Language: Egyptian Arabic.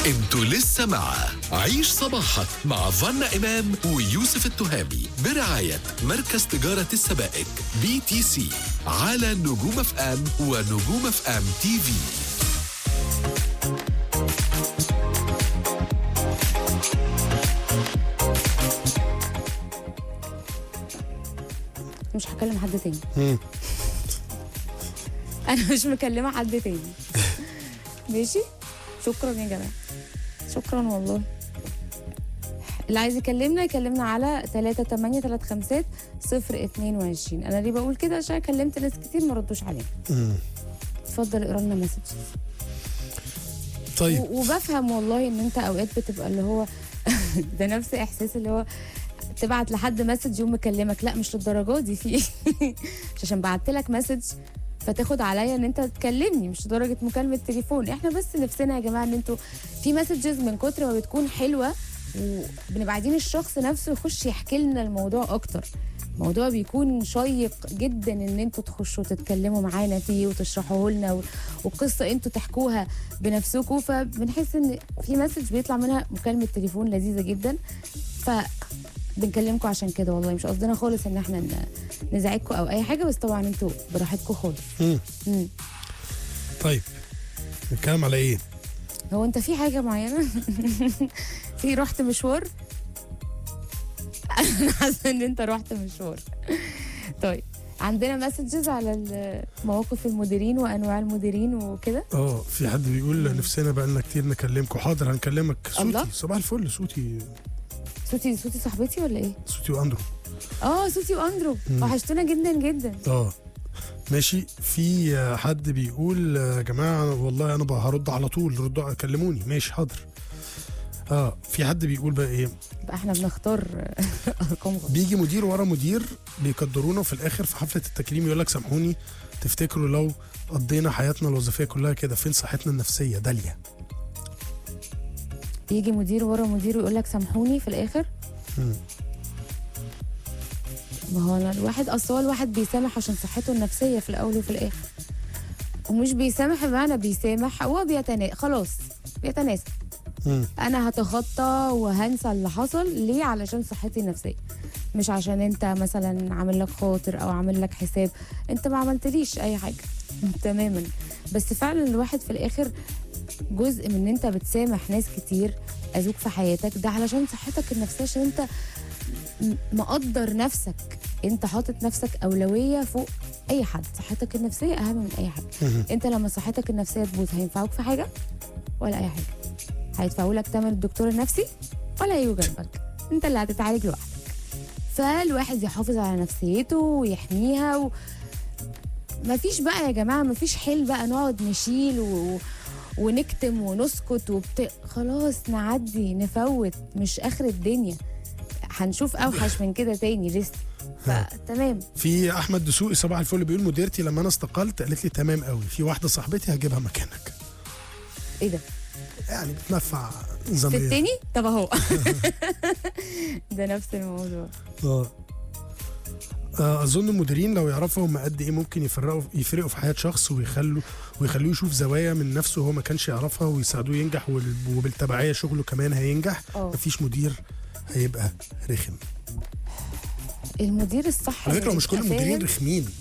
انتوا لسه مع عيش صباحك مع فنا إمام ويوسف التهامي برعاية مركز تجارة السبائك بي تي سي على نجوم اف ام ونجوم اف ام تي في مش هكلم حد تاني مم. انا مش مكلمه حد تاني ماشي شكرا يا جماعه شكرا والله اللي عايز يكلمنا يكلمنا على 3 8 3 5 0 22 انا ليه بقول كده عشان كلمت ناس كتير ما ردوش عليا مم. اتفضل اقرا لنا مسج طيب وبفهم والله ان انت اوقات بتبقى اللي هو ده نفس احساس اللي هو تبعت لحد مسج يوم مكلمك لا مش للدرجه دي في إيه؟ مش عشان بعت لك مسج فتاخد عليا ان انت تكلمني مش لدرجه مكالمه تليفون احنا بس نفسنا يا جماعه ان انتوا في مسجز من كتر ما بتكون حلوه وبنبقى عايزين الشخص نفسه يخش يحكي لنا الموضوع اكتر الموضوع بيكون شيق جدا ان انتوا تخشوا تتكلموا معانا فيه وتشرحوه لنا و- وقصه انتوا تحكوها بنفسكم فبنحس ان في مسج بيطلع منها مكالمه تليفون لذيذه جدا ف بنكلمكم عشان كده والله مش قصدنا خالص ان احنا ن- نزعجكم او اي حاجه بس طبعا انتوا براحتكم خالص مم. مم. طيب نتكلم على ايه؟ هو انت في حاجه معينه في رحت مشوار انا حاسه ان انت رحت مشوار طيب عندنا مسجز على ال- مواقف المديرين وانواع المديرين وكده اه في حد بيقول نفسنا بقى لنا كتير نكلمكم حاضر هنكلمك الله. صوتي صباح الفل صوتي صوتي صوتي صاحبتي ولا ايه صوتي واندرو اه صوتي واندرو مم. وحشتونا جدا جدا اه ماشي في آه، حد بيقول آه، يا جماعه والله انا بقى هرد على طول ردوا كلموني ماشي حاضر اه في حد بيقول بقى ايه بقى احنا بنختار ارقام غلط بيجي مدير ورا مدير بيقدرونا وفي الاخر في حفله التكريم يقول لك سامحوني تفتكروا لو قضينا حياتنا الوظيفيه كلها كده فين صحتنا النفسيه داليا يجي مدير ورا مدير ويقول لك سامحوني في الاخر مم. ما هو أنا الواحد اصل هو الواحد بيسامح عشان صحته النفسيه في الاول وفي الاخر ومش بيسامح بمعنى بيسامح هو بيتنا خلاص بيتناسى مم. انا هتخطى وهنسى اللي حصل ليه علشان صحتي النفسيه مش عشان انت مثلا عامل لك خاطر او عامل لك حساب انت ما عملتليش اي حاجه تماما بس فعلا الواحد في الاخر جزء من ان انت بتسامح ناس كتير اذوك في حياتك ده علشان صحتك النفسيه عشان انت م- مقدر نفسك انت حاطط نفسك اولويه فوق اي حد صحتك النفسيه اهم من اي حاجه مم. انت لما صحتك النفسيه تبوظ هينفعوك في حاجه ولا اي حاجه هيدفعوا لك تمن الدكتور النفسي ولا هيجوا جنبك انت اللي هتتعالج لوحدك فالواحد يحافظ على نفسيته ويحميها و... مفيش بقى يا جماعه مفيش حيل بقى نقعد نشيل و... ونكتم ونسكت وبت... خلاص نعدي نفوت مش اخر الدنيا هنشوف اوحش من كده تاني لسه فتمام في احمد دسوقي صباح الفل بيقول مديرتي لما انا استقلت قالت لي تمام قوي في واحده صاحبتي هجيبها مكانك ايه ده يعني بتنفع في زميل التاني طب اهو ده نفس الموضوع اه آه، اظن المديرين لو يعرفوا هم قد ايه ممكن يفرقوا يفرقوا في حياه شخص ويخلوا ويخلوه يشوف زوايا من نفسه هو ما كانش يعرفها ويساعدوه ينجح وال- وبالتبعيه شغله كمان هينجح اه مفيش مدير هيبقى رخم المدير الصح على فكره اللي مش كل يبقى المديرين فاهم- رخمين